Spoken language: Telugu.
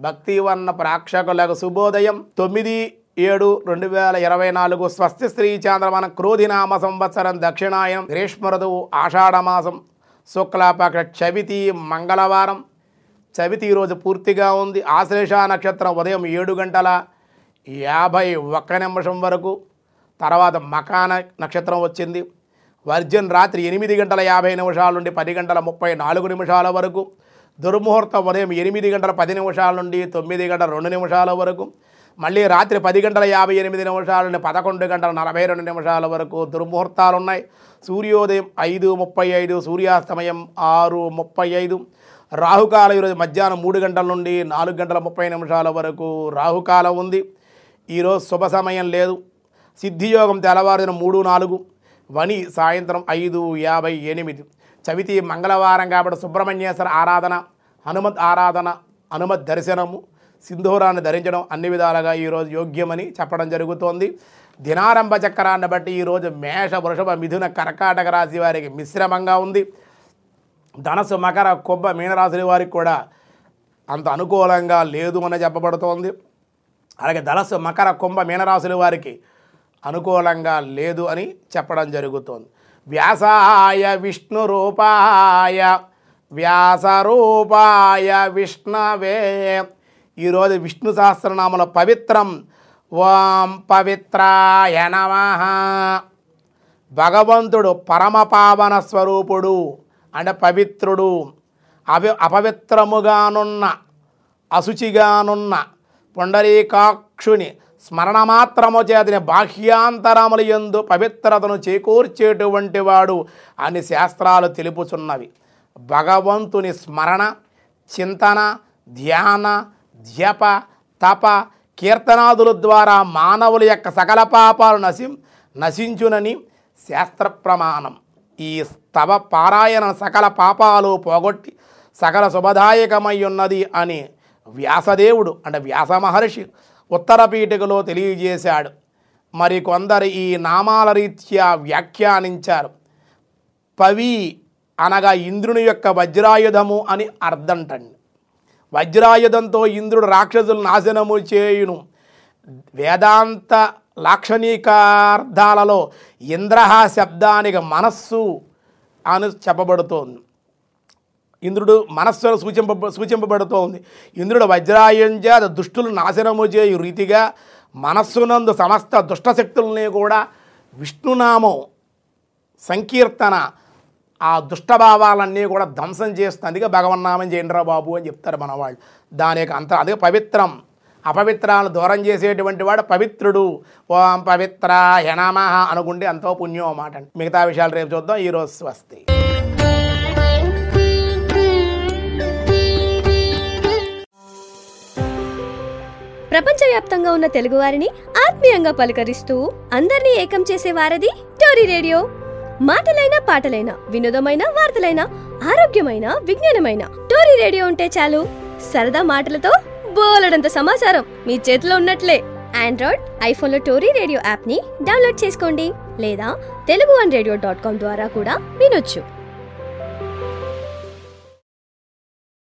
భక్తివర్ణ ప్రేక్షకులకు శుభోదయం తొమ్మిది ఏడు రెండు వేల ఇరవై నాలుగు స్వస్తి శ్రీ చాంద్రమన క్రోధినామ సంవత్సరం దక్షిణాయనం గ్రీష్మ ఋతువు ఆషాఢమాసం శుక్లపక్ష చవితి మంగళవారం చవితి ఈరోజు పూర్తిగా ఉంది ఆశ్లేష నక్షత్రం ఉదయం ఏడు గంటల యాభై ఒక్క నిమిషం వరకు తర్వాత మకాన నక్షత్రం వచ్చింది వర్జన్ రాత్రి ఎనిమిది గంటల యాభై నిమిషాల నుండి పది గంటల ముప్పై నాలుగు నిమిషాల వరకు దుర్ముహూర్తం ఉదయం ఎనిమిది గంటల పది నిమిషాల నుండి తొమ్మిది గంటల రెండు నిమిషాల వరకు మళ్ళీ రాత్రి పది గంటల యాభై ఎనిమిది నిమిషాల నుండి పదకొండు గంటల నలభై రెండు నిమిషాల వరకు దుర్ముహూర్తాలు ఉన్నాయి సూర్యోదయం ఐదు ముప్పై ఐదు సూర్యాస్తమయం ఆరు ముప్పై ఐదు రాహుకాలం ఈరోజు మధ్యాహ్నం మూడు గంటల నుండి నాలుగు గంటల ముప్పై నిమిషాల వరకు రాహుకాలం ఉంది ఈరోజు శుభ సమయం లేదు సిద్ధియోగం తెల్లవారుదిన మూడు నాలుగు వని సాయంత్రం ఐదు యాభై ఎనిమిది చవితి మంగళవారం కాబట్టి సుబ్రహ్మణ్యేశ్వర ఆరాధన హనుమత్ ఆరాధన హనుమత్ దర్శనము సింధూరాన్ని ధరించడం అన్ని విధాలుగా ఈరోజు యోగ్యమని చెప్పడం జరుగుతోంది దినారంభ చక్రాన్ని బట్టి ఈరోజు మేష వృషభ మిథున కర్కాటక రాశి వారికి మిశ్రమంగా ఉంది ధనసు మకర కుంభ మీనరాశుల వారికి కూడా అంత అనుకూలంగా లేదు అని చెప్పబడుతోంది అలాగే ధనస్సు మకర కుంభ మీనరాశుల వారికి అనుకూలంగా లేదు అని చెప్పడం జరుగుతోంది వ్యాసాయ విష్ణు రూపాయ వ్యాస రూపాయ విష్ణవే ఈరోజు విష్ణు సహస్రనామల పవిత్రం ఓం పవిత్రాయ నమః భగవంతుడు పరమ పావన స్వరూపుడు అంటే పవిత్రుడు అవి అపవిత్రముగానున్న అశుచిగానున్న పుండరీకాక్షుని స్మరణ మాత్రము చేతని బాహ్యాంతరముల యందు పవిత్రతను చేకూర్చేటువంటి వాడు అని శాస్త్రాలు తెలుపుచున్నవి భగవంతుని స్మరణ చింతన ధ్యాన ధ్యప తప కీర్తనాదుల ద్వారా మానవుల యొక్క సకల పాపాలు నశి నశించునని శాస్త్ర ప్రమాణం ఈ స్తవ పారాయణ సకల పాపాలు పోగొట్టి సకల శుభదాయకమై ఉన్నది అని వ్యాసదేవుడు అంటే వ్యాస మహర్షి ఉత్తర పీఠికలో తెలియజేశాడు మరి కొందరు ఈ నామాల రీత్యా వ్యాఖ్యానించారు పవి అనగా ఇంద్రుని యొక్క వజ్రాయుధము అని అర్థంటండి వజ్రాయుధంతో ఇంద్రుడు రాక్షసులు నాశనము చేయును వేదాంత లాక్షణికార్థాలలో ఇంద్ర శబ్దానికి మనస్సు అని చెప్పబడుతోంది ఇంద్రుడు మనస్సును సూచింప సూచింపబడుతోంది ఇంద్రుడు వజ్రాయుంజ దుష్టులు నాశనము చేయు రీతిగా మనస్సునందు సమస్త దుష్టశక్తుల్ని కూడా విష్ణునామం సంకీర్తన ఆ దుష్టభావాలన్నీ కూడా ధ్వంసం చేస్తుంది అందుకే భగవన్నామం చేయండిరా బాబు అని చెప్తారు మన వాళ్ళు దాని యొక్క అంత అదే పవిత్రం అపవిత్రాలను దూరం చేసేటువంటి వాడు పవిత్రుడు ఓం పవిత్ర యనమ అనుకుంటే ఎంతో పుణ్యం అన్నమాట అండి మిగతా విషయాలు రేపు చూద్దాం ఈరోజు స్వస్తి ప్రపంచవ్యాప్తంగా ఉన్న తెలుగువారిని ఆత్మీయంగా పలకరిస్తూ అందరినీ ఏకం చేసే వారది టోరీ రేడియో మాటలైన పాటలైన వినోదమైన వార్తలైన ఆరోగ్యమైన విజ్ఞానమైన టోరీ రేడియో ఉంటే చాలు సరదా మాటలతో బోలెడంత సమాచారం మీ చేతిలో ఉన్నట్లే ఆండ్రాయిడ్ ఐఫోన్లో టోరీ రేడియో యాప్ని డౌన్లోడ్ చేసుకోండి లేదా Telugu one radio dot com ద్వారా కూడా వినొచ్చు